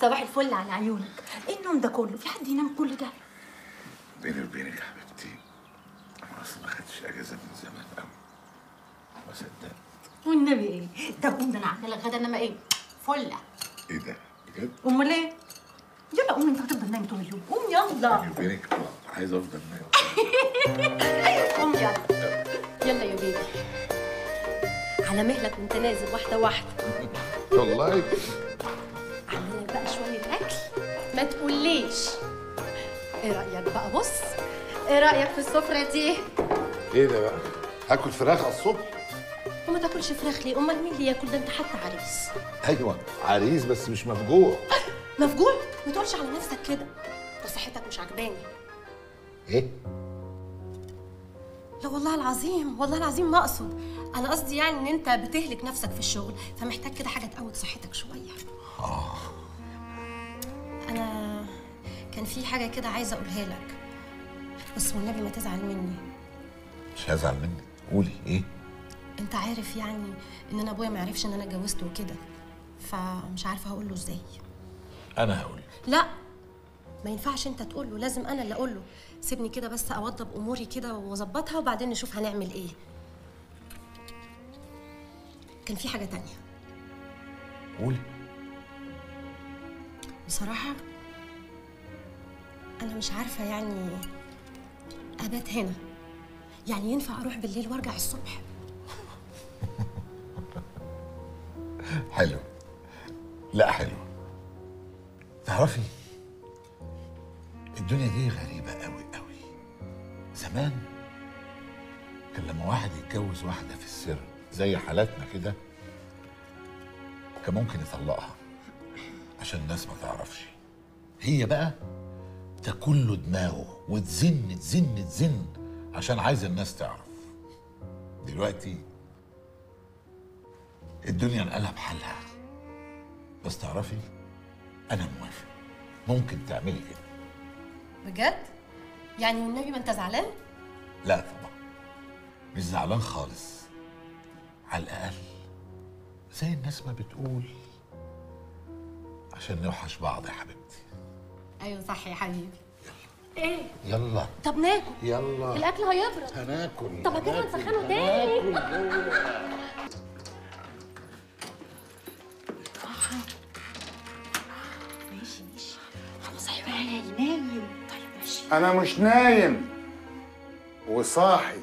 صباح الفل على عيونك ايه النوم ده كله في حد ينام كل ده بيني وبينك يا حبيبتي انا اصلا ما خدتش اجازه من زمان قوي ما صدقت والنبي ايه ده قوم ده انا عامله لك غدا انما ايه فله ايه ده بجد امال ايه يلا قوم انت هتفضل نايم طول اليوم قوم يلا بيني وبينك اه عايز افضل نايم قوم يلا يلا يا بيبي على مهلك وانت نازل واحده واحده والله عامله لك بقى شويه اكل ما تقوليش ايه رايك بقى بص ايه رايك في السفره دي ايه ده بقى هاكل فراخ على الصبح وما تاكلش فراخ ليه امال مين اللي ياكل ده انت حتى عريس ايوه عريس بس مش مفجوع مفجوع ما تقولش على نفسك كده ده صحتك مش عجباني ايه لا والله العظيم والله العظيم ما اقصد انا قصدي يعني ان انت بتهلك نفسك في الشغل فمحتاج كده حاجه تقوي صحتك شويه اه انا كان في حاجه كده عايزه اقولها لك بس والنبي ما تزعل مني مش هزعل منك قولي ايه انت عارف يعني ان انا ابويا ما عرفش ان انا اتجوزت وكده فمش عارفه هقول له ازاي انا هقول لا ما ينفعش انت تقول له لازم انا اللي اقول له سيبني كده بس اوضب اموري كده واظبطها وبعدين نشوف هنعمل ايه كان في حاجه تانية قولي بصراحه انا مش عارفه يعني ابات هنا يعني ينفع اروح بالليل وارجع الصبح حلو لا حلو تعرفي الدنيا دي غريبة قوي قوي زمان كان لما واحد يتجوز واحدة في السر زي حالاتنا كده كان ممكن يطلقها عشان الناس ما تعرفش هي بقى تاكل له دماغه وتزن تزن تزن عشان عايز الناس تعرف دلوقتي الدنيا انقلب حالها بس تعرفي انا موافق ممكن تعملي كده بجد يعني والنبي ما انت زعلان لا طبعا مش زعلان خالص على الاقل زي الناس ما بتقول عشان نوحش بعض يا حبيبتي ايوه صح يا حبيبي ايه يلا طب ناكل يلا الاكل هيبرد هناكل طب كده هناكل، نسخنه تاني هناكل جوه. ماشي ماشي خلاص ايوه نايم نايم طيب ماشي انا مش نايم وصاحي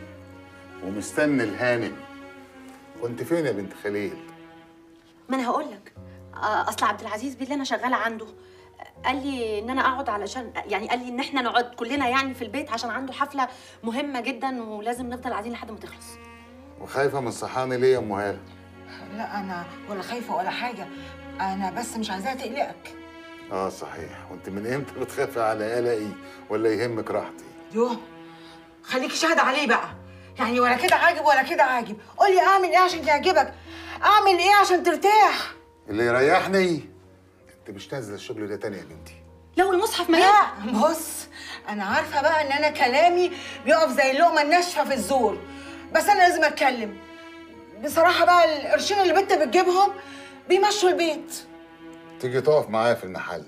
ومستني الهانم كنت فين يا بنت خليل ما انا هقول لك آه، اصل عبد العزيز باللي انا شغاله عنده آه، قال لي ان انا اقعد علشان يعني قال لي ان احنا نقعد كلنا يعني في البيت عشان عنده حفله مهمه جدا ولازم نفضل قاعدين لحد ما تخلص وخايفه من صحاني ليه يا ام هاله لا انا ولا خايفه ولا حاجه انا بس مش عايزاها تقلقك اه صحيح وانت من امتى بتخافي على قلقي ولا يهمك راحتي يوه خليكي شاهده عليه بقى يعني ولا كده عاجب ولا كده عاجب قولي اعمل ايه عشان يعجبك اعمل ايه عشان ترتاح اللي يريحني انت مش نازله الشغل ده تاني يا بنتي لو المصحف ما ينفع لا بص انا عارفه بقى ان انا كلامي بيقف زي اللقمه الناشفه في الزور بس انا لازم اتكلم بصراحه بقى القرشين اللي بنت بتجيبهم بيمشوا البيت تيجي تقف معايا في المحل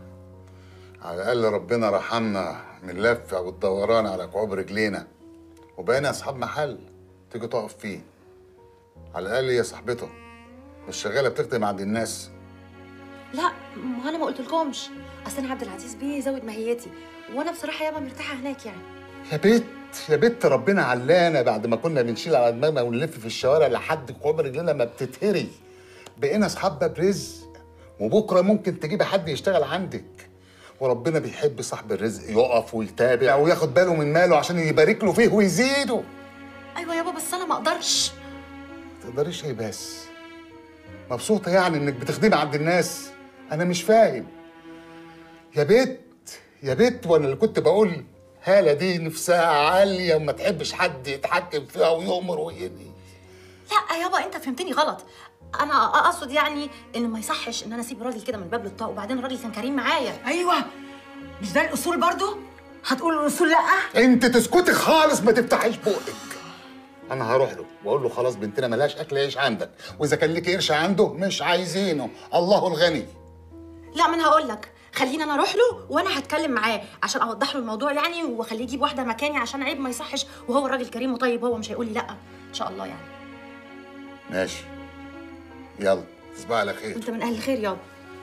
على الاقل ربنا رحمنا من اللفه والدوران على كعوب رجلينا وبقينا اصحاب محل تيجي تقف فيه على الاقل هي صاحبته مش شغاله بتخدم عند الناس لا ما انا ما قلتلكمش اصل انا عبد العزيز بيه زود ماهيتي وانا بصراحه يابا مرتاحه هناك يعني يا بت يا بت ربنا علانا بعد ما كنا بنشيل على دماغنا ونلف في الشوارع لحد كعوب رجلنا ما بتتهري بقينا اصحاب باب رزق وبكره ممكن تجيبي حد يشتغل عندك وربنا بيحب صاحب الرزق يقف ويتابع وياخد باله من ماله عشان يبارك له فيه ويزيده ايوه يابا بس انا ما اقدرش ما تقدريش ايه بس مبسوطه يعني انك بتخدمي عند الناس انا مش فاهم يا بت يا بت وانا اللي كنت بقول هاله دي نفسها عاليه وما تحبش حد يتحكم فيها ويؤمر وينهي لا يابا انت فهمتني غلط انا اقصد يعني ان ما يصحش ان انا اسيب راجل كده من الباب للطاق وبعدين الراجل كان كريم معايا ايوه مش ده الاصول برضو هتقول الاصول لا انت تسكتي خالص ما تفتحيش بقك انا هروح له واقول له خلاص بنتنا ملهاش اكل عيش عندك واذا كان ليك قرش عنده مش عايزينه الله الغني لا ما انا هقول لك خليني انا اروح له وانا هتكلم معاه عشان اوضح له الموضوع يعني واخليه يجيب واحده مكاني عشان عيب ما يصحش وهو الراجل كريم وطيب هو مش هيقول لي لا ان شاء الله يعني ماشي يلا تصبح على خير انت من اهل الخير يابا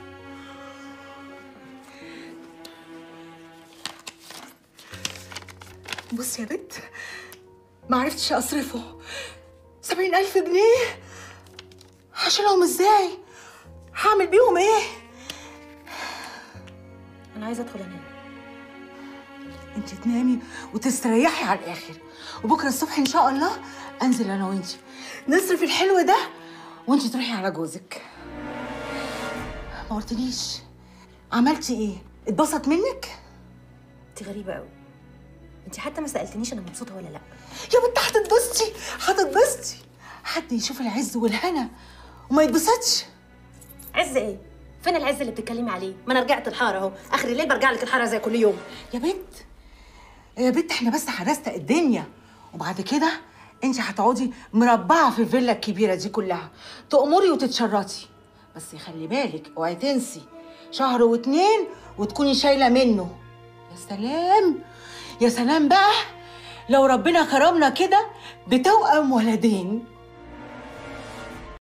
بص يا بنت ما عرفتش اصرفه سبعين ألف جنيه هشيلهم ازاي هعمل بيهم ايه انا عايزه ادخل انام انت تنامي وتستريحي على الاخر وبكره الصبح ان شاء الله انزل انا وانت نصرف الحلو ده وانت تروحي على جوزك ما قلتليش عملتي ايه اتبسط منك انت غريبه قوي انت حتى ما سالتنيش انا مبسوطه ولا لا يا بنت هتتبسطي هتتبسطي حد يشوف العز والهنا وما يتبسطش عز ايه فين العز اللي بتتكلمي عليه ما انا رجعت الحاره اهو اخر الليل برجع لك الحاره زي كل يوم يا بنت يا بنت احنا بس هنستق الدنيا وبعد كده انت هتقعدي مربعه في الفيلا الكبيره دي كلها تأمري وتتشرطي بس خلي بالك اوعي تنسي شهر واتنين وتكوني شايله منه يا سلام يا سلام بقى لو ربنا كرمنا كده بتوأم ولدين